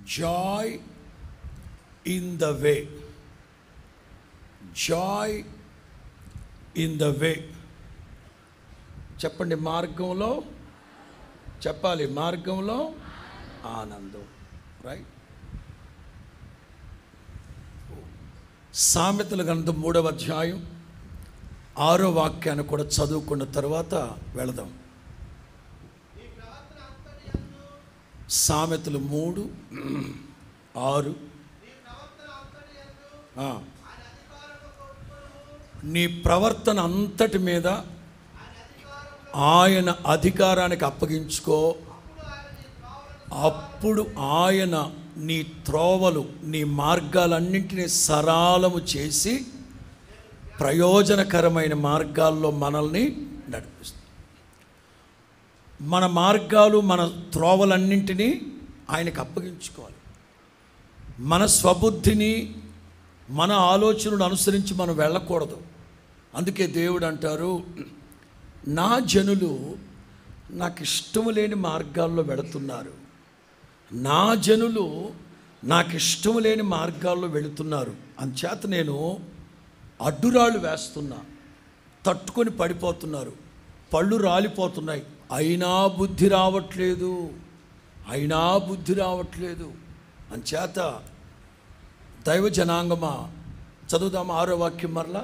Joy in the way joy in the way చెప్పండి మార్గంలో చెప్పాలి మార్గంలో ఆనందం రైట్ సామెతల గ్రంథం మూడవ అధ్యాయం ఆరో వాక్యాన్ని కూడా చదువుకున్న తర్వాత వెళదాం సామెతలు మూడు ఆరు ఆ. నీ ప్రవర్తన అంతటి మీద ఆయన అధికారానికి అప్పగించుకో అప్పుడు ఆయన నీ త్రోవలు నీ మార్గాలన్నింటినీ సరాలము చేసి ప్రయోజనకరమైన మార్గాల్లో మనల్ని నడిపిస్తుంది మన మార్గాలు మన త్రోవలన్నింటినీ ఆయనకు అప్పగించుకోవాలి మన స్వబుద్ధిని మన ఆలోచనను అనుసరించి మనం వెళ్ళకూడదు అందుకే దేవుడు అంటారు నా జనులు నాకు ఇష్టం లేని మార్గాల్లో వెళుతున్నారు నా జనులు నాకు ఇష్టం లేని మార్గాల్లో వెళుతున్నారు అంచేత నేను అడ్డురాళ్ళు వేస్తున్నా తట్టుకొని పడిపోతున్నారు పళ్ళు రాలిపోతున్నాయి అయినా బుద్ధి రావట్లేదు అయినా బుద్ధి రావట్లేదు అంచేత దైవ జనాంగమా చదువుదామా ఆరో వాక్యం మరలా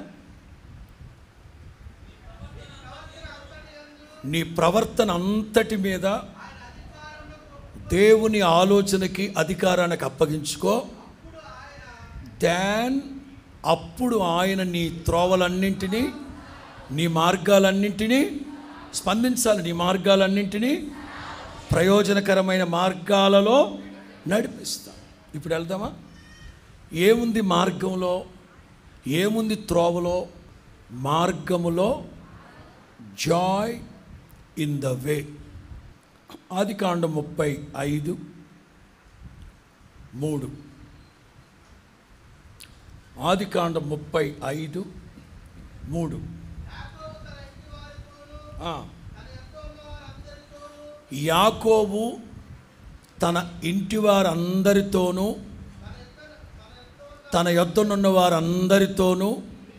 నీ ప్రవర్తన అంతటి మీద దేవుని ఆలోచనకి అధికారానికి అప్పగించుకో దాన్ అప్పుడు ఆయన నీ త్రోవలన్నింటినీ నీ మార్గాలన్నింటినీ స్పందించాలి నీ మార్గాలన్నింటినీ ప్రయోజనకరమైన మార్గాలలో నడిపిస్తా ఇప్పుడు వెళ్దామా ఏముంది మార్గంలో ఏముంది త్రోవలో మార్గములో జాయ్ ఇన్ ద వే ఆది కాండం ముప్పై ఐదు మూడు ఆది కాండం ముప్పై ఐదు మూడు ఆ. యాకోబు తన ఇంటి వారందరితోనూ తన యొద్దనున్న వారందరితోనూ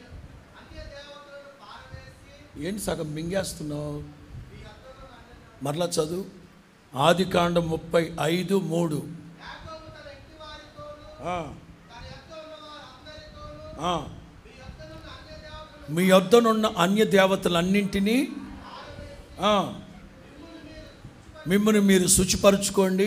ఏంటి సగం మింగేస్తున్నావు మరలా చదువు ఆది కాండం ముప్పై ఐదు మూడు ఆ. ఆ. మీ యొద్దనున్న అన్య దేవతలన్నింటినీ ఆ, మిమ్మల్ని మీరు శుచిపరచుకోండి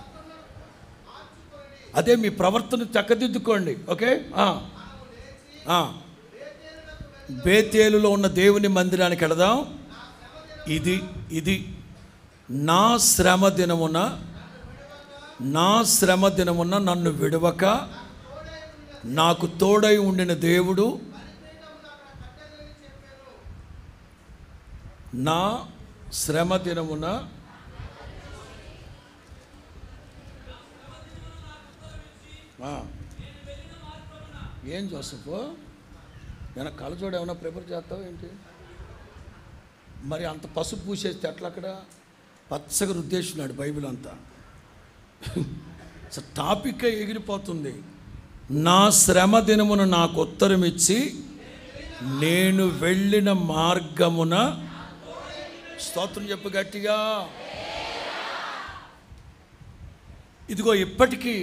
అదే మీ ప్రవర్తన చక్కదిద్దుకోండి ఓకే ఆ. ఆ. బేతేలులో ఉన్న దేవుని మందిరానికి వెళదాం ఇది ఇది నా శ్రమ దినమున నా శ్రమ దినమున నన్ను విడవక నాకు తోడై ఉండిన దేవుడు నా శ్రమ దినమున ఆ. ఏం జోసఫ్ నేను కళ్ళజోడు ఏమైనా ప్రిపేర్ చేస్తావు ఏంటి మరి అంత పసుపు పూసేస్తే ఎట్లా అక్కడ పచ్చగా రుద్దేసినాడు బైబిల్ అంతా అసలు టాపిక్ ఎగిరిపోతుంది నా శ్రమ దినమున నాకు ఉత్తరం ఇచ్చి నేను వెళ్ళిన మార్గమున స్తోత్రం చెప్పు గట్టిగా ఇదిగో ఇప్పటికీ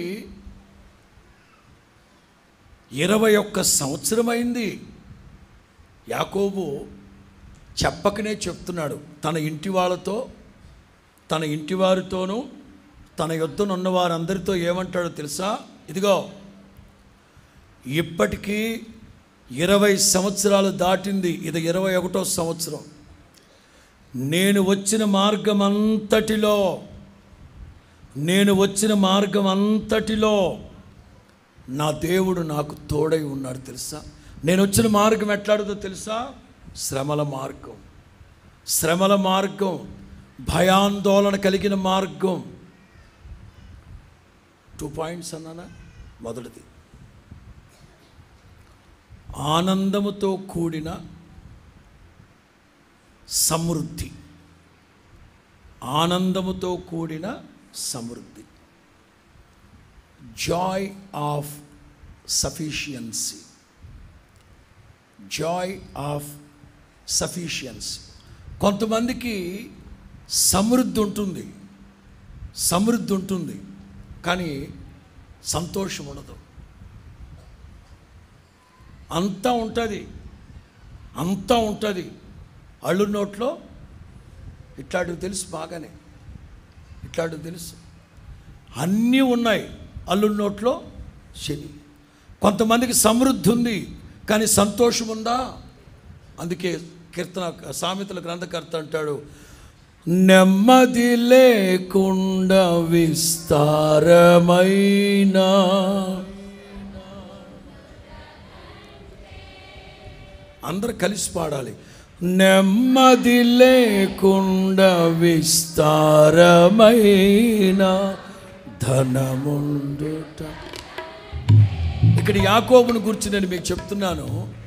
ఇరవై ఒక్క సంవత్సరమైంది యాకోబు చెప్పకనే చెప్తున్నాడు తన ఇంటి వాళ్ళతో తన ఇంటి వారితోనూ తన యుద్ధనున్న వారందరితో ఏమంటాడో తెలుసా ఇదిగో ఇప్పటికీ ఇరవై సంవత్సరాలు దాటింది ఇది ఇరవై ఒకటో సంవత్సరం నేను వచ్చిన మార్గం అంతటిలో నేను వచ్చిన మార్గం అంతటిలో నా దేవుడు నాకు తోడై ఉన్నాడు తెలుసా నేను వచ్చిన మార్గం ఎట్లాడుదో తెలుసా శ్రమల మార్గం శ్రమల మార్గం భయాందోళన కలిగిన మార్గం టూ పాయింట్స్ అన్నానా మొదటిది ఆనందముతో కూడిన సమృద్ధి ఆనందముతో కూడిన సమృద్ధి joy of sufficiency joy of sufficiency కొంతమందికి సమృద్ధి ఉంటుంది సమృద్ధి ఉంటుంది కానీ సంతోషం ఉండదు అంతా ఉంటుంది అంతా ఉంటుంది అళ్ళు నోట్లో ఇట్లాంటివి తెలుసు బాగానే ఇట్లాంటివి తెలుసు అన్నీ ఉన్నాయి అల్లు నోట్లో శని కొంతమందికి సమృద్ధి ఉంది కానీ సంతోషం ఉందా అందుకే కీర్తన సామెతల గ్రంథకర్త అంటాడు నెమ్మది లేకుండా విస్తారమైన అందరు కలిసి పాడాలి నెమ్మది లేకుండా విస్తారమైన ధనముండుట ఇక్కడ యాకోబుని గురించి నేను మీకు చెప్తున్నాను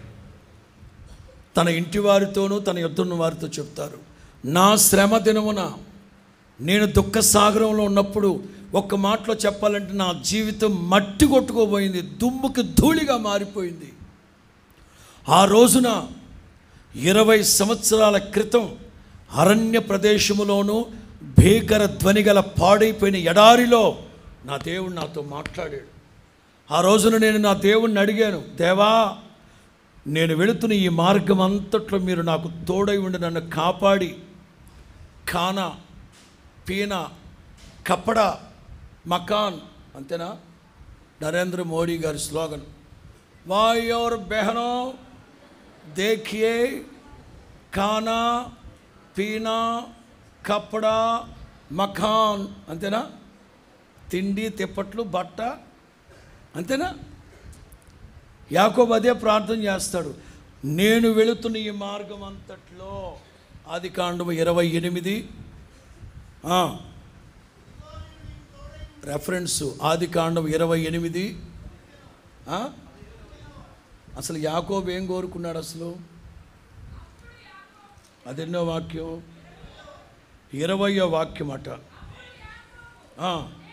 తన ఇంటి వారితోనూ తన యుద్ధున్న వారితో చెప్తారు నా శ్రమ దినమున నేను దుఃఖ సాగరంలో ఉన్నప్పుడు ఒక్క మాటలో చెప్పాలంటే నా జీవితం మట్టి కొట్టుకోబోయింది దుమ్ముకి ధూళిగా మారిపోయింది ఆ రోజున ఇరవై సంవత్సరాల క్రితం అరణ్య ప్రదేశములోనూ భీకర ధ్వని గల పాడైపోయిన ఎడారిలో నా దేవుడు నాతో మాట్లాడాడు ఆ రోజున నేను నా దేవుణ్ణి అడిగాను దేవా నేను వెళుతున్న ఈ మార్గం అంతట్లో మీరు నాకు తోడై ఉండి నన్ను కాపాడి ఖానా పీనా కప్పడ మకాన్ అంతేనా నరేంద్ర మోడీ గారి స్లోగన్ వాయ్ और बहनों देखिए खाना పీనా కప్పడా మఖాన్ అంతేనా తిండి తిప్పట్లు బట్ట అంతేనా యాకోబు అదే ప్రార్థన చేస్తాడు నేను వెళుతున్న ఈ మార్గం అంతట్లో ఆది కాండము ఇరవై ఎనిమిది రెఫరెన్స్ ఆది కాండం ఇరవై ఎనిమిది ఆ? అసలు యాకోబు ఏం కోరుకున్నాడు అసలు అదెన్నో వాక్యం ఇరవయో వాక్యం అట ఆ.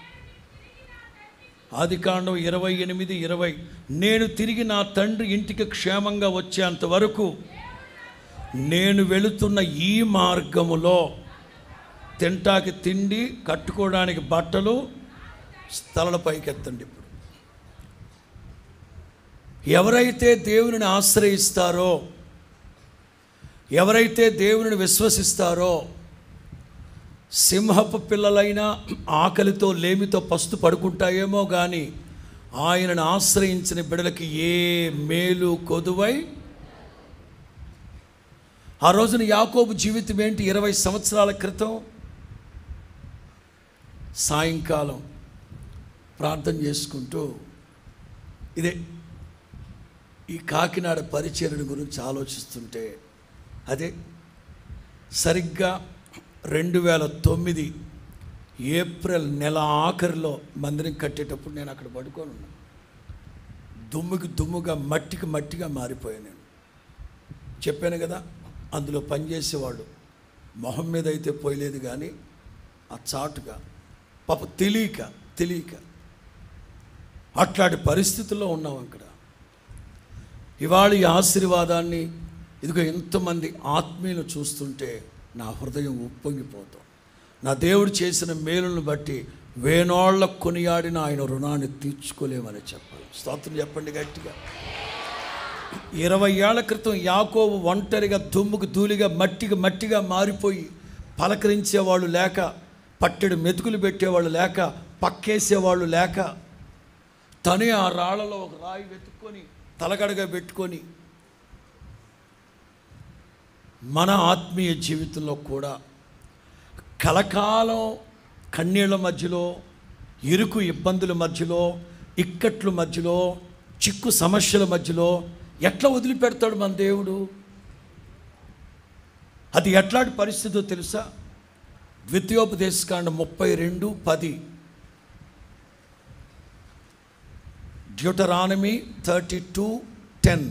ఆది కాండం ఇరవై ఎనిమిది ఇరవై నేను తిరిగి నా తండ్రి ఇంటికి క్షేమంగా వచ్చేంత వరకు నేను వెళుతున్న ఈ మార్గములో తింటాకి తిండి కట్టుకోవడానికి బట్టలు స్థలల పైకెత్తండి ఇప్పుడు ఎవరైతే దేవునిని ఆశ్రయిస్తారో ఎవరైతే దేవునిని విశ్వసిస్తారో సింహపు పిల్లలైనా ఆకలితో లేమితో పస్తు పడుకుంటాయేమో కానీ ఆయనను ఆశ్రయించిన బిడలకి ఏ మేలు కొదువై ఆ రోజున యాకోబు జీవితం ఏంటి ఇరవై సంవత్సరాల క్రితం సాయంకాలం ప్రార్థన చేసుకుంటూ ఇదే ఈ కాకినాడ పరిచర్యల గురించి ఆలోచిస్తుంటే అదే సరిగ్గా రెండు వేల తొమ్మిది ఏప్రిల్ నెల ఆఖరిలో మందిరం కట్టేటప్పుడు నేను అక్కడ పడుకొని ఉన్నాను దుమ్ముకి దుమ్ముగా మట్టికి మట్టిగా మారిపోయాను నేను చెప్పాను కదా అందులో పనిచేసేవాడు మొహం మీద అయితే పోయలేదు కానీ ఆ చాటుగా పాప తెలియక తెలియక అట్లాంటి పరిస్థితుల్లో ఉన్నాం ఇక్కడ ఇవాళ ఈ ఆశీర్వాదాన్ని ఇదిగో ఎంతమంది ఆత్మీయులు చూస్తుంటే నా హృదయం ఉప్పొంగిపోతాం నా దేవుడు చేసిన మేలును బట్టి వేనోళ్ళ కొనియాడిన ఆయన రుణాన్ని తీర్చుకోలేమని చెప్పాలి స్తోత్రం చెప్పండి గట్టిగా ఇరవై ఏళ్ల క్రితం యాకోబు ఒంటరిగా దుమ్ముకు ధూళిగా మట్టిగా మట్టిగా మారిపోయి పలకరించేవాళ్ళు లేక పట్టెడు మెతుకులు పెట్టేవాళ్ళు లేక పక్కేసేవాళ్ళు లేక తనే ఆ రాళ్ళలో ఒక రాయి వెతుక్కొని తలగడగా పెట్టుకొని మన ఆత్మీయ జీవితంలో కూడా కలకాలం కన్నీళ్ళ మధ్యలో ఇరుకు ఇబ్బందుల మధ్యలో ఇక్కట్ల మధ్యలో చిక్కు సమస్యల మధ్యలో ఎట్లా వదిలిపెడతాడు మన దేవుడు అది ఎట్లాంటి పరిస్థితో తెలుసా ద్వితీయోపదేశకాండ ముప్పై రెండు పది డ్యూటరానమీ థర్టీ టూ టెన్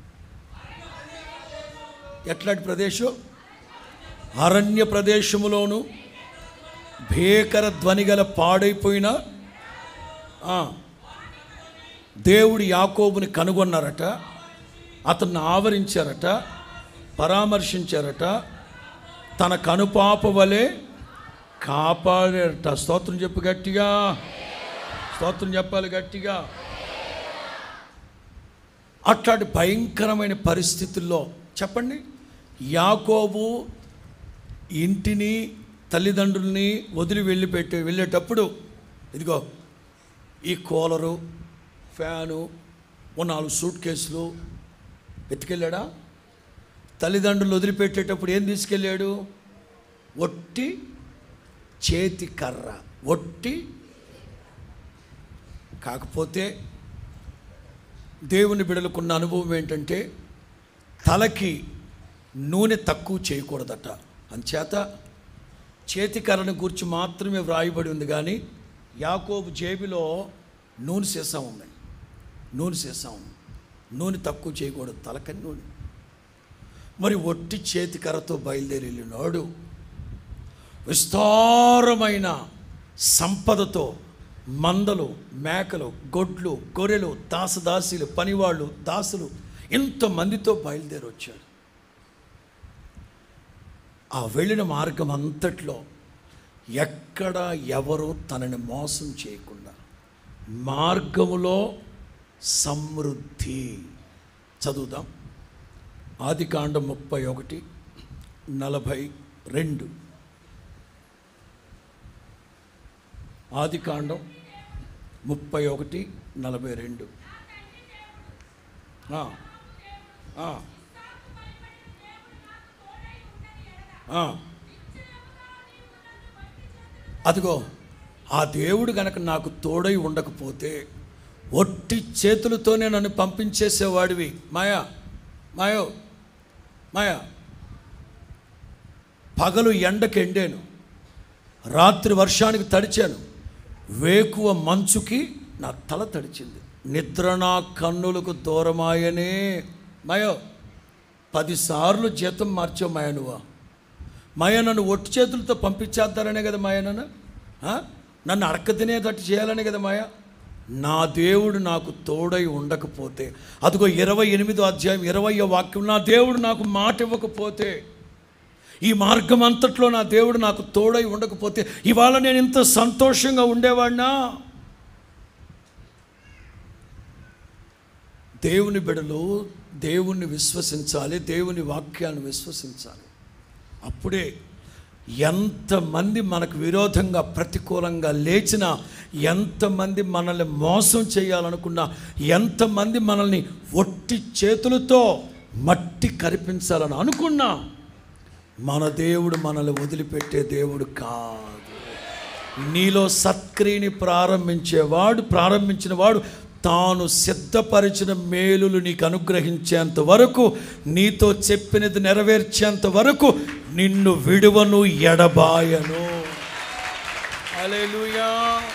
ఎట్లాంటి ప్రదేశం అరణ్య ప్రదేశములోను భీకర ధ్వని గల పాడైపోయిన ఆ, దేవుడు యాకోబుని కనుగొన్నారట అతన్ని ఆవరించారట పరామర్శించారట తన కనుపాప వలె కాపాడారట స్తోత్రం చెప్పు గట్టిగా స్తోత్రం చెప్పాలి గట్టిగా అట్లాంటి భయంకరమైన పరిస్థితుల్లో చెప్పండి యాకోబు ఇంటిని తల్లిదండ్రుల్ని వదిలి వెళ్ళిపెట్టి వెళ్ళేటప్పుడు ఇదిగో ఈ కూలరు ఫ్యాను ఓ నాలుగు సూట్ కేసులు ఎత్తుకెళ్ళాడా తల్లిదండ్రులు వదిలిపెట్టేటప్పుడు ఏం తీసుకెళ్ళాడు ఒట్టి చేతి కర్ర ఒట్టి కాకపోతే దేవుని బిడలకున్న అనుభవం ఏంటంటే తలకి నూనె తక్కువ చేయకూడదట అంచేత చేతికర్రను గురించి మాత్రమే వ్రాయబడి ఉంది కానీ యాకోబు జేబులో నూనె సీసా ఉంది నూనె సీసా ఉంది నూనె తక్కువ చేయకూడదు తలకని నూనె మరి ఒట్టి చేతికర్రతో బయలుదేరి వెళ్ళినాడు విస్తారమైన సంపదతో మందలు మేకలు గొడ్లు గొర్రెలు దాసదాసీలు పనివాళ్ళు దాసులు ఇంతమందితో బయలుదేరి వచ్చాడు ఆ వెళ్ళిన మార్గం అంతట్లో ఎక్కడ ఎవరు తనని మోసం చేయకుండా మార్గములో సమృద్ధి చదువుదాం ఆదికాండం ముప్పై ఒకటి నలభై రెండు ఆదికాండం ముప్పై ఒకటి నలభై రెండు ఆ, ఆ, ఆ. అదిగో ఆ దేవుడు గనక నాకు తోడై ఉండకపోతే ఒట్టి చేతులతోనే నన్ను పంపించేసేవాడివి మాయా మాయో మాయా పగలు ఎండకి ఎండాను రాత్రి వర్షానికి తడిచాను వేకువ మంచుకి నా తల తడిచింది నిద్ర నా కన్నులకు దూరమాయనే మయో పదిసార్లు జీతం మార్చావు మాయ నువ్వా మాయ నన్ను ఒట్టి చేతులతో పంపించేద్దారనే కదా మాయ నన్ను ఆ? నన్ను అడక తినేటట్టు చేయాలనే కదా మాయ నా దేవుడు నాకు తోడై ఉండకపోతే అదిగో ఇరవై ఎనిమిదో అధ్యాయం ఇరవయో వాక్యం నా దేవుడు నాకు మాట ఇవ్వకపోతే ఈ మార్గం అంతట్లో నా దేవుడు నాకు తోడై ఉండకపోతే ఇవాళ నేను ఇంత సంతోషంగా ఉండేవాడినా దేవుని బిడలు దేవుణ్ణి విశ్వసించాలి దేవుని వాక్యాన్ని విశ్వసించాలి అప్పుడే ఎంతమంది మనకు విరోధంగా ప్రతికూలంగా లేచినా ఎంతమంది మనల్ని మోసం చేయాలనుకున్నా ఎంతమంది మనల్ని ఒట్టి చేతులతో మట్టి కరిపించాలని అనుకున్నా మన దేవుడు మనల్ని వదిలిపెట్టే దేవుడు కాదు నీలో సత్క్రియని ప్రారంభించేవాడు ప్రారంభించిన వాడు తాను సిద్ధపరిచిన మేలులు నీకు అనుగ్రహించేంత వరకు నీతో చెప్పినది నెరవేర్చేంత వరకు నిన్ను విడువను ఎడబాయను హల్లెలూయా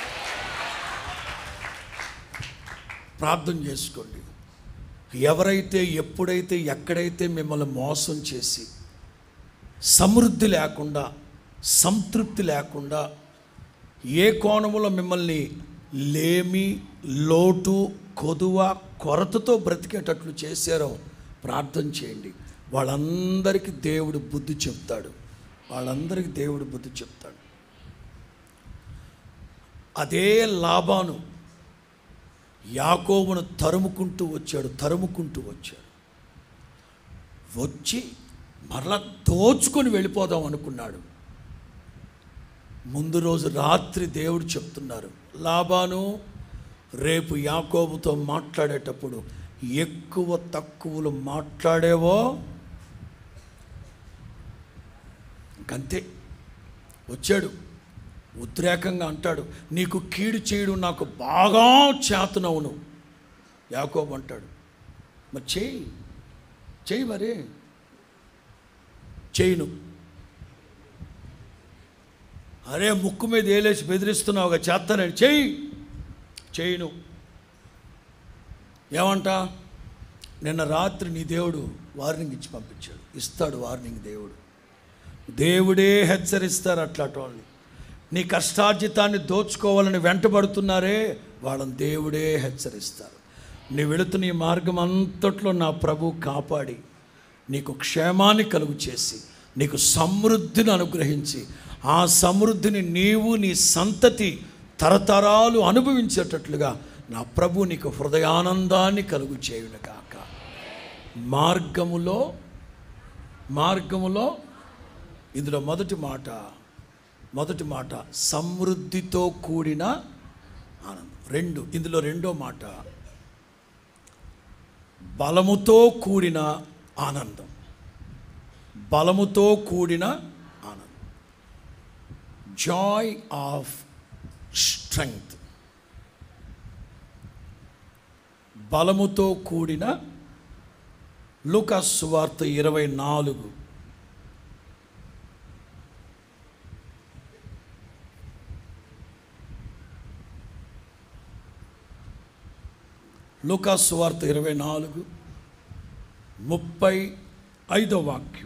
ప్రార్థన చేసుకోండి ఎవరైతే ఎప్పుడైతే ఎక్కడైతే మిమ్మల్ని మోసం చేసి సమృద్ధి లేకుండా సంతృప్తి లేకుండా ఏ కోణములో మిమ్మల్ని లేమి లోటు కొదువ కొరతతో బ్రతికేటట్లు చేశారో ప్రార్థన చేయండి వాళ్ళందరికీ దేవుడు బుద్ధి చెప్తాడు వాళ్ళందరికీ దేవుడు బుద్ధి చెప్తాడు అదే లాభాను యాకోబును తరుముకుంటూ వచ్చాడు తరుముకుంటూ వచ్చాడు వచ్చి మరలా దోచుకొని వెళ్ళిపోదాం అనుకున్నాడు ముందు రోజు రాత్రి దేవుడు చెప్తున్నారు లాభాను రేపు యాకోబుతో మాట్లాడేటప్పుడు ఎక్కువ తక్కువలు మాట్లాడేవో ఇంకంతే వచ్చాడు ఉద్రేకంగా అంటాడు నీకు కీడు చేయడం నాకు బాగా చేతనవును యాకోబు అంటాడు మరి చేయి చేయి మరి చేయను అరే ముక్కు మీద ఏలేసి బెదిరిస్తున్నావుగా చేస్తానని చెయ్యి చేయను ఏమంట నిన్న రాత్రి నీ దేవుడు వార్నింగ్ ఇచ్చి పంపించాడు ఇస్తాడు వార్నింగ్ దేవుడు దేవుడే హెచ్చరిస్తారు అట్లాంటి వాళ్ళని నీ కష్టార్జితాన్ని దోచుకోవాలని వెంటబడుతున్నారే వాళ్ళని దేవుడే హెచ్చరిస్తారు నీ వెళుతున్న ఈ మార్గం అంతట్లో నా ప్రభు కాపాడి నీకు క్షేమాన్ని కలుగు చేసి నీకు సమృద్ధిని అనుగ్రహించి ఆ సమృద్ధిని నీవు నీ సంతతి తరతరాలు అనుభవించేటట్లుగా నా ప్రభు నీకు హృదయానందాన్ని కలుగు చేయునుగాక మార్గములో మార్గములో ఇందులో మొదటి మాట మొదటి మాట సమృద్ధితో కూడిన ఆనందం రెండు ఇందులో రెండో మాట బలముతో కూడిన ఆనందం బలముతో కూడిన ఆనందం జాయ్ ఆఫ్ స్ట్రెంగ్త్ బలముతో కూడిన లూకాస్ సువార్త ఇరవై నాలుగు లూకాస్ సువార్త ఇరవై నాలుగు ముప్పై ఐదో వాక్యం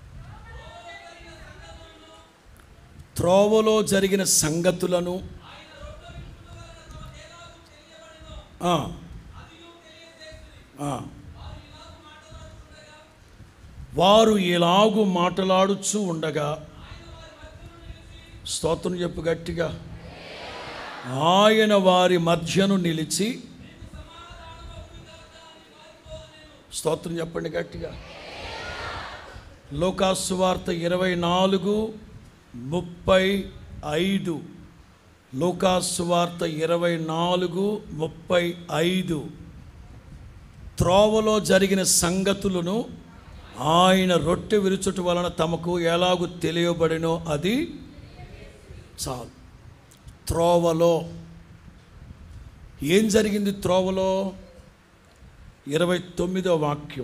త్రోవలో జరిగిన సంగతులను ఆ, ఆ. వారు ఎలాగు మాటలాడుచూ ఉండగా స్తోత్రం చెప్పు గట్టిగా ఆయన వారి మధ్యను నిలిచి స్తోత్రం చెప్పండి గట్టిగా లోకాసు వార్త ఇరవై నాలుగు ముప్పై ఐదు లోకాసు వార్త ఇరవై నాలుగు ముప్పై ఐదు త్రోవలో జరిగిన సంగతులను ఆయన రొట్టె విరుచుట వలన తమకు ఎలాగూ తెలియబడినో అది చాలు త్రోవలో ఏం జరిగింది త్రోవలో ఇరవై తొమ్మిదో వాక్యం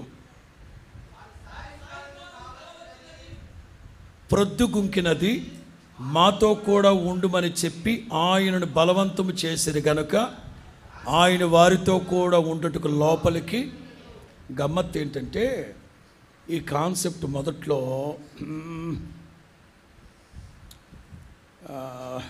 ప్రొద్దుగుంకినది మాతో కూడా ఉండుమని చెప్పి ఆయనను బలవంతము చేసిరి గనుక ఆయన వారితో కూడా ఉండుటకు లోపలికి గమ్మత్తు ఏంటంటే ఈ కాన్సెప్ట్ మొదట్లో మ్, ఆ,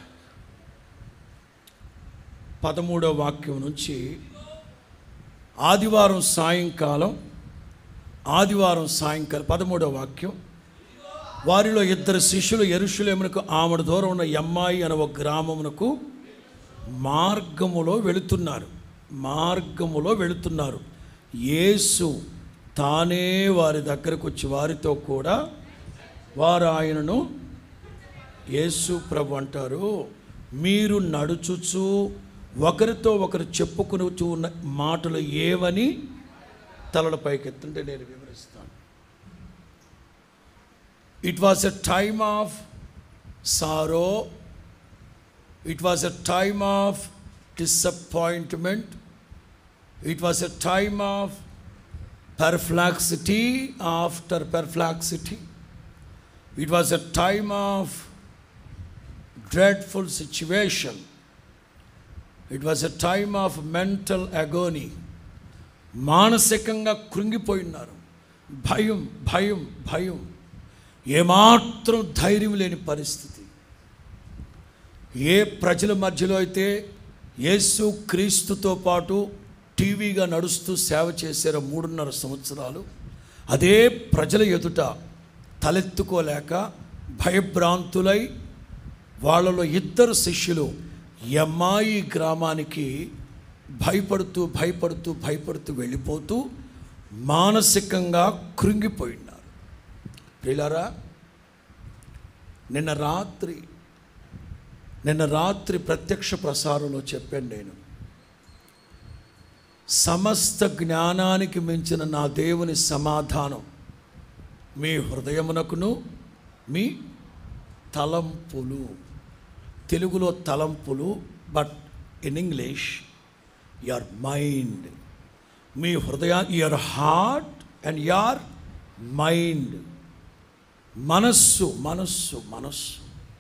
పదమూడో వాక్యం నుంచి ఆదివారం సాయంకాలం ఆదివారం సాయంకాలం పదమూడో వాక్యం వారిలో ఇద్దరు శిష్యులు ఎరుషులేమునకు ఆమెడు దూరం ఉన్న ఎమ్మాయి అనే ఒక గ్రామమునకు మార్గములో వెళుతున్నారు మార్గములో వెళుతున్నారు యేసు తానే వారి దగ్గరకు వచ్చి వారితో కూడా వారు ఆయనను యేసు ప్రభు అంటారు మీరు నడుచుచు ఒకరితో ఒకరు చెప్పుకునుచు ఉన్న మాటలు ఏవని తలల పైకెత్తుంటే నేను వివరిస్తాను it was a time of sorrow it was a time of disappointment it was a time of perplexity after perplexity. It was a time of dreadful situation. It was a time of mental agony. మానసికంగా కృంగిపోయినారు భయం భయం భయం ఏమాత్రం ధైర్యం లేని పరిస్థితి ఏ ప్రజల మధ్యలో అయితే యేసు క్రీస్తుతో పాటు టీవీగా నడుస్తూ సేవ చేశారో మూడున్నర సంవత్సరాలు అదే ప్రజల ఎదుట తలెత్తుకోలేక భయభ్రాంతులై వాళ్ళలో ఇద్దరు శిష్యులు ఎమ్మాయి గ్రామానికి భయపడుతూ భయపడుతూ భయపడుతూ వెళ్ళిపోతూ మానసికంగా కృంగిపోయినారు ప్రియులారా నిన్న రాత్రి నిన్న రాత్రి ప్రత్యక్ష ప్రసారంలో చెప్పాను నేను సమస్త జ్ఞానానికి మించిన నా దేవుని సమాధానం మీ హృదయమునకును మీ తలంపులు తెలుగులో తలంపులు but in English your mind మీ హృదయ your heart and your mind మనస్సు మనస్సు మనస్సు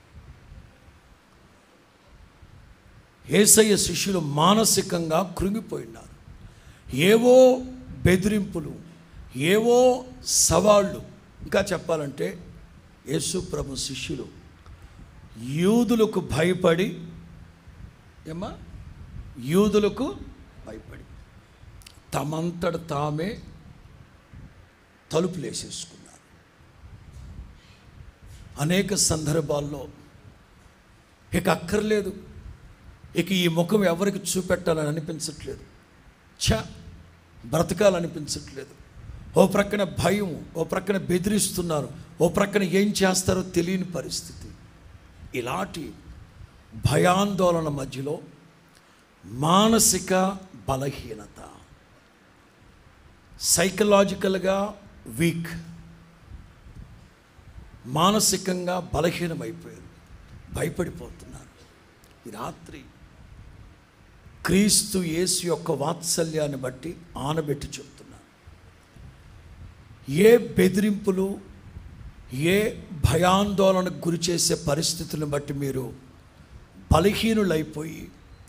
ఏసయ్య శిష్యులు మానసికంగా కృంగిపోయినారు ఏవో బెదిరింపులు ఏవో సవాళ్ళు ఇంకా చెప్పాలంటే యేసు ప్రభు శిష్యులు యూదులకు భయపడి ఏమ్మా యూదులకు భయపడి తమంతట తామే తలుపులు వేసేసుకున్నారు అనేక సందర్భాల్లో ఇక అక్కర్లేదు ఇక ఈ ముఖం ఎవరికి చూపెట్టాలని అనిపించట్లేదు ఛ బ్రతకాలనిపించట్లేదు ఓ ప్రక్కన భయం ఓ ప్రక్కన బెదిరిస్తున్నారు ఓ ప్రక్కన ఏం చేస్తారో తెలియని పరిస్థితి ఇలాంటి భయాందోళన మధ్యలో మానసిక బలహీనత సైకలాజికల్గా వీక్ మానసికంగా బలహీనమైపోయారు భయపడిపోతున్నారు ఈ రాత్రి క్రీస్తు యేసు యొక్క వాత్సల్యాన్ని బట్టి ఆనబెట్టి చెప్తున్నాను ఏ బెదిరింపులు ఏ భయాందోళనకు గురి చేసే పరిస్థితులను బట్టి మీరు బలహీనులైపోయి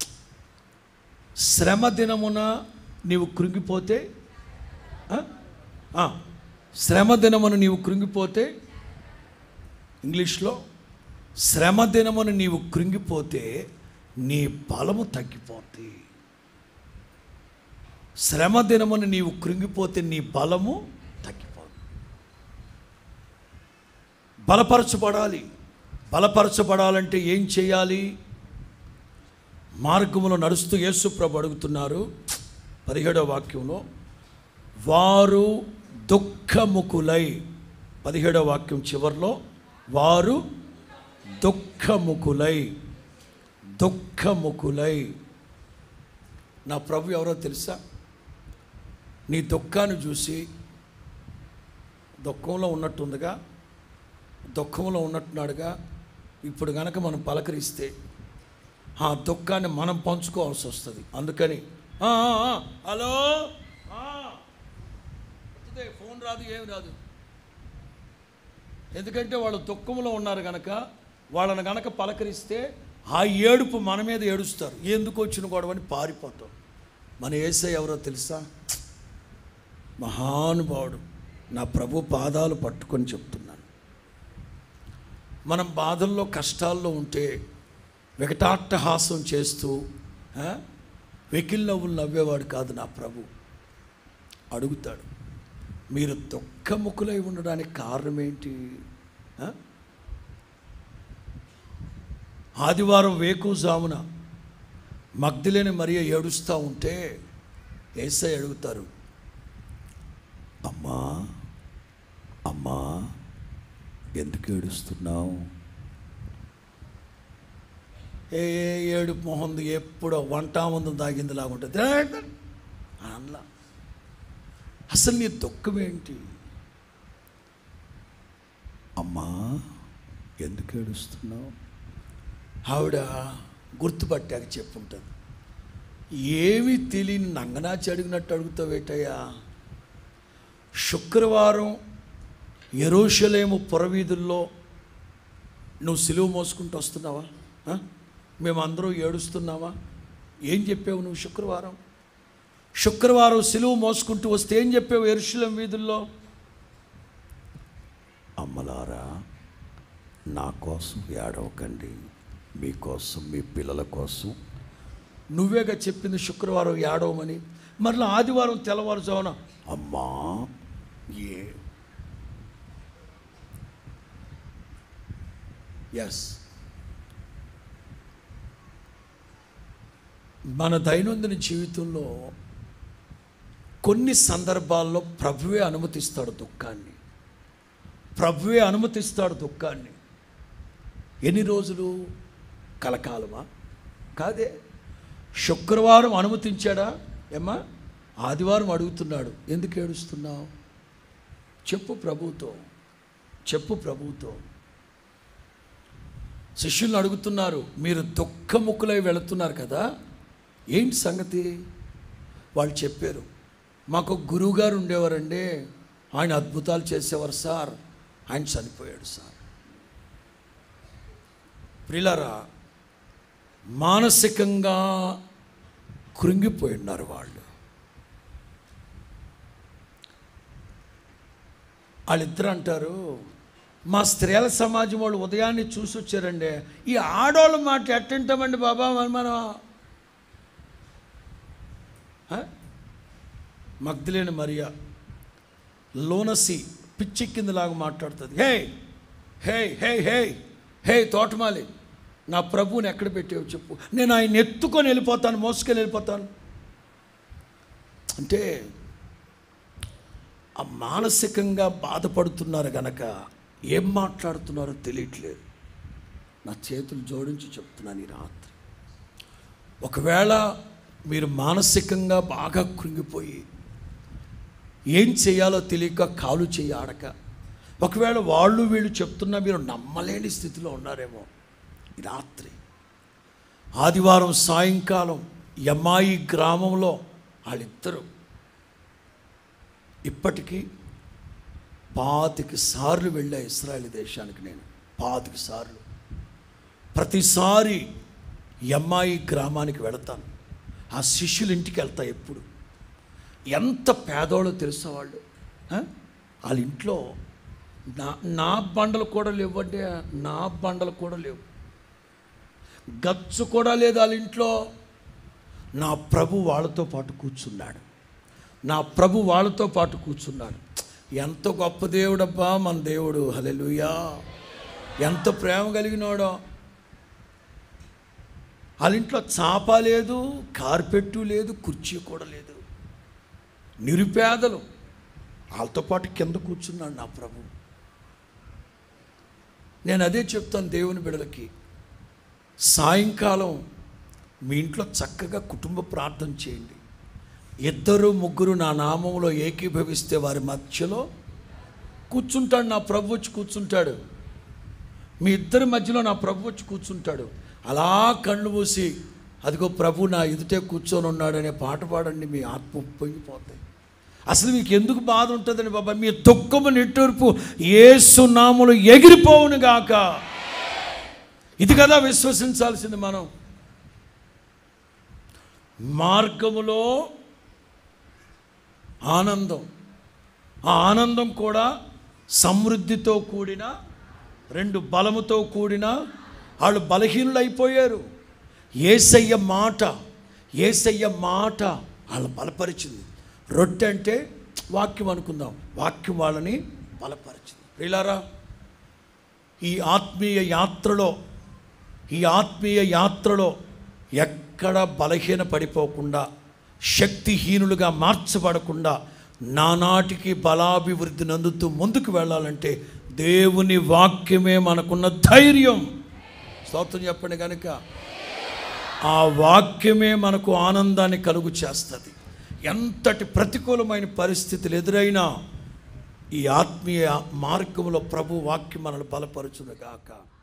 శ్రమ దినమున నీవు కృంగిపోతే ఆ? ఆ, శ్రమ దినమున నీవు కృంగిపోతే ఇంగ్లీష్లో శ్రమ దినమున నీవు కృంగిపోతే నీ బలము తగ్గిపోద్ది శ్రమ దినమున నీవు కృంగిపోతే నీ బలము తగ్గిపోద్ది బలపరచబడాలి బలపరచబడాలంటే ఏం చేయాలి మార్గములో నడుస్తూ యేసు ప్రభు అడుగుతున్నారు పదిహేడవ వాక్యంలో వారు దుఃఖముకులై పదిహేడవ వాక్యం చివరిలో వారు దుఃఖముకులై దుఃఖముకులై నా ప్రభు ఎవరో తెలుసా నీ దుఃఖాన్ని చూసి దుఃఖంలో ఉన్నట్టుందిగా దుఃఖంలో ఉన్నట్టున్నాడుగా ఇప్పుడు గనక మనం పలకరిస్తే ఆ దుఃఖాన్ని మనం పంచుకోవాల్సి వస్తుంది అందుకని "ఆ, ఆ, ఆ, హలో ఆ, వస్తుంది, ఫోన్ రాదు ఏమి రాదు ఎందుకంటే వాళ్ళు దుఃఖంలో ఉన్నారు గనక వాళ్ళని గనక పలకరిస్తే ఆ ఏడుపు మన మీద ఏడుస్తారు ఎందుకు వచ్చిన గొడవని పారిపోతాం మన ఏసై ఎవరో తెలుసా మహానుభావుడు నా ప్రభు పాదాలు పట్టుకొని చెప్తున్నాను మనం బాధల్లో కష్టాల్లో ఉంటే వికటాట్టహాసం చేస్తూ ఆ, వెకిల్ నవ్వులు నవ్వేవాడు కాదు నా ప్రభు అడుగుతాడు మీరు దుఃఖముఖులై ఉండడానికి కారణం ఏంటి ఆ? ఆదివారం వేకుజామున మగ్ధులేని మరియ ఏడుస్తూ ఉంటే ఏసై అడుగుతారు అమ్మా అమ్మా ఎందుకు ఏడుస్తున్నావు ఏ ఏ ఏడుపు మొహంది ఎప్పుడో వంట ముందు తాగింది లాగుంటుంది అనలా అసలు నీ దుఃఖం ఏంటి అమ్మా ఎందుకు ఏడుస్తున్నావు ఆవిడ గుర్తుపట్టాక చెప్పుంటుంది ఏమీ తెలియని నంగనాచి అడిగినట్టు అడుగుతావేటయ్యా శుక్రవారం ఎరోషలేము పురవీధుల్లో నువ్వు సిలువ మోసుకుంటూ వస్తున్నావా ఆ? మేమందరూ ఏడుస్తున్నావా ఏం చెప్పావు నువ్వు శుక్రవారం శుక్రవారం సిలువ మోసుకుంటూ వస్తే ఏం చెప్పావు ఎరుశలేం వీధుల్లో అమ్మలారా నా కోసం ఏడవకండి మీకోసం మీ పిల్లల కోసం నువ్వేగా చెప్పింది శుక్రవారం ఏడవమని మరలా ఆదివారం తెల్లవారుజామున అమ్మా ఏ ఎస్ మన దైనందిన జీవితంలో కొన్ని సందర్భాల్లో ప్రభువే అనుమతిస్తాడు దుఃఖాన్ని ప్రభువే అనుమతిస్తాడు దుఃఖాన్ని ఎన్ని రోజులు కలకాలమా కాదే శుక్రవారం అనుమతించాడా ఏమ్మా ఆదివారం అడుగుతున్నాడు ఎందుకు ఏడుస్తున్నావు చెప్పు ప్రభుతో చెప్పు ప్రభుతో శిష్యులను అడుగుతున్నారు మీరు దుఃఖముఖులై వెళుతున్నారు కదా ఏంటి సంగతి వాళ్ళు చెప్పారు మాకు గురువుగారు ఉండేవారండి ఆయన అద్భుతాలు చేసేవారు సార్ ఆయన చనిపోయాడు సార్ ప్రిలరా మానసికంగా కృంగిపోయి ఉన్నారు వాళ్ళు వాళ్ళిద్దరు అంటారు మా స్త్రీల సమాజం వాళ్ళు ఉదయాన్నే చూసి వచ్చారండి ఈ ఆడవాళ్ళ మాట ఎట్టింటామండి బాబా మరి మనం ఆ? మగ్ధులేని మరియా లోనసి పిచ్చెక్కిందిలాగా మాట్లాడుతుంది హే హే హే హే హే తోటమాలి నా ప్రభువుని ఎక్కడ పెట్టావు చెప్పు నేను ఆయన ఎత్తుకొని వెళ్ళిపోతాను మోసుకొని వెళ్ళిపోతాను అంటే ఆ మానసికంగా బాధపడుతున్నారు గనక ఏం మాట్లాడుతున్నారో తెలియట్లేదు నా చేతులు జోడించి చెప్తున్నాను ఈ రాత్రి ఒకవేళ మీరు మానసికంగా బాగా కృంగిపోయి ఏం చేయాలో తెలియక కాలు చేయి ఆడక ఒకవేళ వాళ్ళు వీళ్ళు చెప్తున్నా మీరు నమ్మలేని స్థితిలో ఉన్నారేమో ఈ రాత్రి ఆదివారం సాయంకాలం యమ్మాయి గ్రామంలో వాళ్ళిద్దరూ ఇప్పటికీ పాతికి సార్లు వెళ్ళా ఇస్రాయేల్ దేశానికి నేను పాతికి సార్లు ప్రతిసారి యమ్మాయి గ్రామానికి వెళతాను ఆ శిష్యుల ఇంటికి వెళ్తా ఎప్పుడు ఎంత పేదోళ్ళో తెలుసా వాళ్ళు ఆ? వాళ్ళ ఇంట్లో నా నా బండలు కూడా లేవంటే నా బండలు కూడా లేవు గచ్చు కూడా లేదు వాళ్ళ ఇంట్లో నా ప్రభు వాళ్ళతో పాటు కూర్చున్నాడు నా ప్రభు వాళ్ళతో పాటు కూర్చున్నాడు ఎంత గొప్ప దేవుడబ్బా మన దేవుడు హలెలుయా ఎంత ప్రేమ కలిగినాడో వాళ్ళ ఇంట్లో చాప లేదు కార్పెట్టు లేదు కుర్చీ కూడా లేదు నిరుపేదలు వాళ్ళతో పాటు కింద కూర్చున్నాడు నా ప్రభు నేను అదే చెప్తాను దేవుని బిడలకి సాయంకాలం మీ ఇంట్లో చక్కగా కుటుంబ ప్రార్థన చేయండి ఇద్దరు ముగ్గురు నా నామంలో ఏకీభవిస్తే వారి మధ్యలో కూర్చుంటాడు నా ప్రభు వచ్చి కూర్చుంటాడు మీ ఇద్దరి మధ్యలో నా ప్రభు వచ్చి కూర్చుంటాడు అలా కళ్ళు మూసి అదిగో ప్రభు నా ఎదుటే కూర్చొని ఉన్నాడనే పాట పాడండి మీ ఆత్మ పొంగిపోతాయి అసలు మీకు ఎందుకు బాధ ఉంటుందండి బాబా మీ దుఃఖము నిట్టూర్పు ఏసునాములు ఎగిరిపోవును గాక ఇది కదా విశ్వసించాల్సింది మనం మార్గములో ఆనందం ఆ ఆనందం కూడా సమృద్ధితో కూడిన రెండు బలముతో కూడిన వాళ్ళు బలహీనులు అయిపోయారు ఏసయ్య మాట ఏసయ్య మాట వాళ్ళు బలపరిచింది రొట్టె అంటే వాక్యం అనుకుందాం వాక్యం వాళ్ళని బలపరిచింది ప్రియులారా ఈ ఆత్మీయ యాత్రలో ఈ ఆత్మీయ యాత్రలో ఎక్కడ బలహీన పడిపోకుండా శక్తిహీనులుగా మార్చబడకుండా నానాటికి బలాభివృద్ధి నందుతూ ముందుకు వెళ్ళాలంటే దేవుని వాక్యమే మనకున్న ధైర్యం స్తోత్రం చెప్పండి కనుక ఆ వాక్యమే మనకు ఆనందాన్ని కలుగు చేస్తుంది ఎంతటి ప్రతికూలమైన పరిస్థితులు ఎదురైనా ఈ ఆత్మీయ మార్గంలో ప్రభు వాక్యం మనల్ని బలపరచునుగాక